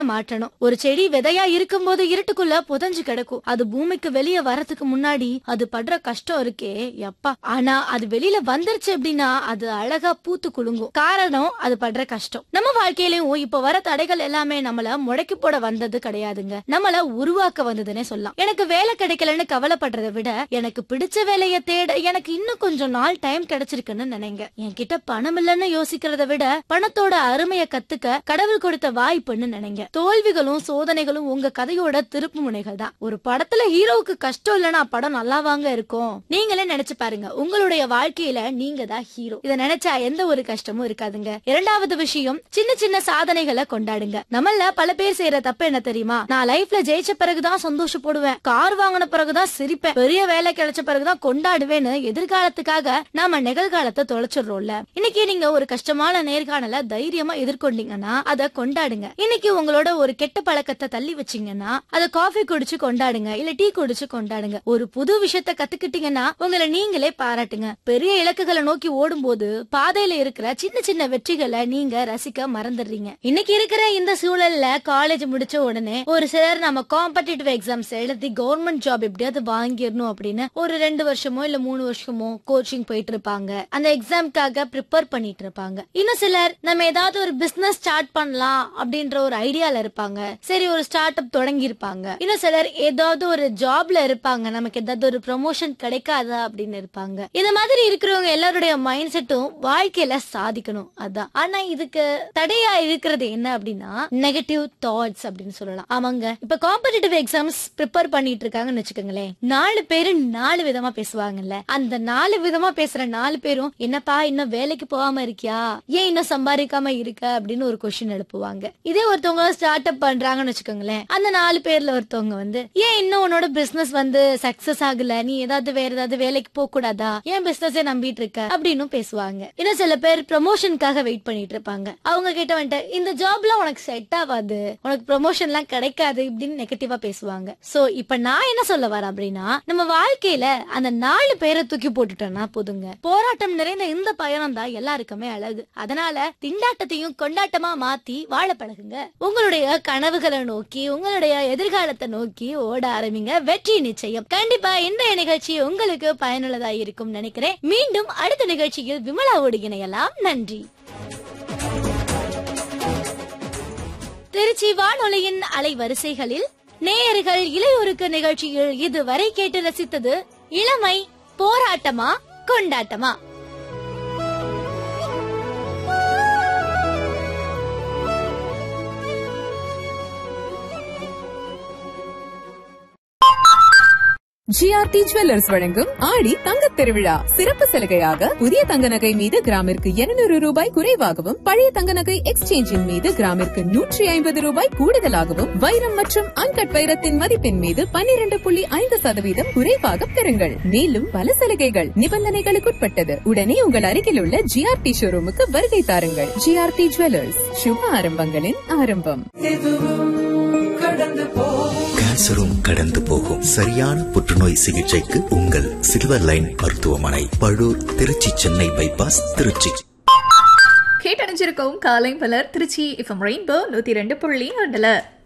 மாற்றணும் ஒரு செடி விதையா இருக்கும்போது இருட்டுக்குள்ள புதஞ்சு கிடக்கும் அது பூமிக்கு வெளியே வரதுக்கு முன்னாடி அது படுற கஷ்டம் இருக்கே எப்பா ஆனா அது வெளியில வந்துருச்சு அப்படின்னா அது அழகா பூத்து குலுங்கும் காரணம் அது படுற கஷ்டம் நம்ம வாழ்க்கையிலயும் இப்ப வர தடைகள் எல்லாமே நம்மள முடக்கி போட வந்தது கிடையாதுங்க நம்மள உருவாக்க வந்ததுன்னே சொல்லலாம் எனக்கு வேலை கிடைக்கலன்னு கவலைப்படுறதை விட எனக்கு பிடிச்ச வேலையை தேட எனக்கு இன்னும் கொஞ்சம் நாள் டைம் கிடைச்சிருக்குன்னு நினைங்க என்கிட்ட பணம் இல்லைன்னு யோசிக்கிறத விட பணத்தோட அருமையை கத்துக்க கடவுள் கொடுத்த வாய்ப்புன்னு நினைங்க தோல்விகளும் சோதனைகளும் உங்க கதையோட திருப்பு முனைகள் தான் ஒரு படத்துல ஹீரோவுக்கு கஷ்டம் இல்லைன்னா படம் நல்லாவாங்க இருக்கும் நீங்களே நினைச்சு பாருங்க உங்களுடைய வாழ்க்கையில நீங்க தான் ஹீரோ இத நினைச்சா எந்த ஒரு கஷ்டமும் இருக்காதுங்க இரண்டாவது விஷயம் சின்ன சின்ன சாதனைகளை கொண்டாடுங்க நம்மள பல பேர் செய்யற தப்பு என்ன தெரியுமா நான் லைஃப்ல ஜெயிச்ச பிறகுதான் சந்தோஷப்படுவேன் கார் வாங்கின பிறகுதான் சிரிப்பேன் பெரிய வேலை கிடைச்ச பிறகுதான் கொண்டாடுவேன்னு எதிர்காலத்துக்காக நாம நிகழ்காலத்தை தொலைச்சிடுறோம்ல இன்னைக்கு நீங்க ஒரு கஷ்டமான நேர்காணல தைரியமா எதிர்கொண்டீங்கன்னா அதை கொண்டாடுங்க இன்னைக்கு உங்களோட ஒரு கெட்ட பழக்கத்தை தள்ளி வச்சீங்கன்னா அதை காஃபி குடிச்சு கொண்டாடுங்க இல்ல டீ குடிச்சு கொண்டாடுங்க ஒரு புது விஷயத்த கத்துக்கிட்டீங்கன்னா உங்களை நீங்களே பாராட்டுங்க பெரிய இலக்குகளை நோக்கி ஓடும்போது பாதையில இருக்கிற சின்ன சின்ன வெற்றிகளை நீங்க ரசிக்க மறந்துடுறீங்க இன்னைக்கு இருக்கிற இந்த சூழல்ல காலேஜ் முடிச்ச உடனே ஒரு சிலர் நம்ம காம்படிட்டிவ் எக்ஸாம்ஸ் எழுதி கவர்மெண்ட் ஜாப் எப்படியாவது வாங்கிடணும் அப்படின்னு ஒரு ரெண்டு வருஷமோ இல்ல மூணு வருஷமோ கோச்சிங் போயிட்டு இருப்பாங்க அந்த எக்ஸாம்க்காக ப்ரிப்பேர் பண்ணிட்டு இருப்பாங்க இன்னும் சிலர் நம்ம ஏதாவது ஒரு பிசினஸ் ஸ்டார்ட் பண்ணலாம் அப்படின்ற ஒரு ஐடியால இருப்பாங்க சரி ஒரு ஸ்டார்ட் அப் தொடங்கி இருப்பாங்க இன்னும் சிலர் ஏதாவது ஒரு ஜாப்ல இருப்பாங்க நமக்கு ஏதாவது ஒரு ப்ரமோஷன் கிடைக்காதா அப்படின்னு இருப்பாங்க இந்த மாதிரி இருக்கிறவங்க எல்லாருடைய மைண்ட் செட்டும் வாழ்க்கையில சாதிக்கணும் அதான் ஆனா இதுக்கு தடையா இருக்கிறது என்ன அப்படின்னா நெகட்டிவ் தாட்ஸ் அப்படின்னு சொல்லலாம் ஆமாங்க இப்ப காம்படிட்டிவ் எக்ஸாம்ஸ் ப்ரிப்பேர் பண்ணிட்டு இருக்காங்கன்னு வச்சுக்கோங்களேன் நாலு பேரு நாலு விதமா பேசுவாங்கல்ல அந்த நாலு விதமா பேசுற நாலு பேரும் என்னப்பா இன்னும் வேலைக்கு போகாம இருக்கியா ஏன் இன்னும் சம்பாதிக்காம இருக்க அப்படின்னு ஒரு கொஸ்டின் எழுப்புவாங்க இதே ஒருத்தவங்க ஸ்டார்ட் அப் பண்றாங்கன்னு வச்சுக்கோங்களேன் அந்த நாலு பேர்ல ஒருத்தவங்க வந்து ஏன் இன்னும் உன்னோட பிசினஸ் வந்து சக்சஸ் ஆகல நீ ஏதாவது வேற ஏதாவது வேலைக்கு போக கூடாதா ஏன் பிசினஸே நம்பிட்டு இருக்க அப்படின்னு பேசுவாங்க இன்னும் சில பேர் ப்ரமோஷனுக்காக வெயிட் பண்ணிட்டு இருப்பாங்க அவங்க கிட்ட வந்துட்டு இந்த ஜாப்லாம் உனக்கு செட் ஆகாது உனக்கு ப்ரமோஷன் எல்லாம் கிடைக்காது இப்படின்னு நெகட்டிவா பேசுவாங்க சோ இப்ப நான் என்ன சொல்ல வரேன் அப்படின்னா நம்ம வாழ்க்கையில அந்த நாலு பேரை தூக்கி போட்டுட்டோம்னா போதுங்க போராட்டம் நிறைந்த இந்த பயணம் தான் எல்லாருக்குமே அழகு அதனால திண்டாட்டத்தையும் கொண்டாட்டமா மாத்தி வாழ பழகுங்க உங்களுடைய கனவுகளை நோக்கி உங்களுடைய எதிர்காலத்தை நோக்கி ஓட ஆரம்பிங்க வெற்றி நிச்சயம் கண்டிப்பா இன்றைய நிகழ்ச்சி உங்களுக்கு பயனுள்ளதா இருக்கும் நினைக்கிறேன் மீண்டும் அடுத்த நிகழ்ச்சியில் விமலாவோடு இணையலாம் நன்றி திருச்சி வானொலியின் அலைவரிசைகளில் நேயர்கள் இளையோருக்கு நிகழ்ச்சியில் இதுவரை கேட்டு ரசித்தது இளமை போராட்டமா கொண்டாட்டமா ஜிஆர்டி ஜுவல்லர்ஸ் வழங்கும் ஆடி தங்கத் திருவிழா சிறப்பு சலுகையாக புதிய தங்க நகை மீது கிராமிற்கு 200 ரூபாய் குறைவாகவும் பழைய தங்க நகை எக்ஸ்சேஞ்சின் மீது கிராமிற்கு நூற்றி ஐம்பது ரூபாய் கூடுதலாகவும் வைரம் மற்றும் அன்கட் வைரத்தின் மதிப்பின் மீது 12.5% புள்ளி ஐந்து சதவீதம் குறைவாக பெறுங்கள் மேலும் பல சலுகைகள் நிபந்தனைகளுக்குட்பட்டது உடனே உங்கள் அருகில் உள்ள ஜிஆர்டி ஷோரூமுக்கு வருகை தாருங்கள் ஜிஆர்டி ஜுவல்லர்ஸ் சுப ஆரம்பங்களின் ஆரம்பம் கேன்சரும் கடந்து போகும் சரியான புற்றுநோய் சிகிச்சைக்கு உங்கள் சில்வர் லைன் மருத்துவமனை பழூர் திருச்சி சென்னை பைபாஸ் திருச்சி கேட்டணிஞ்சிருக்கோம் காலை பலர் திருச்சி எஃப்எம் ரெயின்போ நூத்தி ரெண்டு புள்ளி ஒன்றுல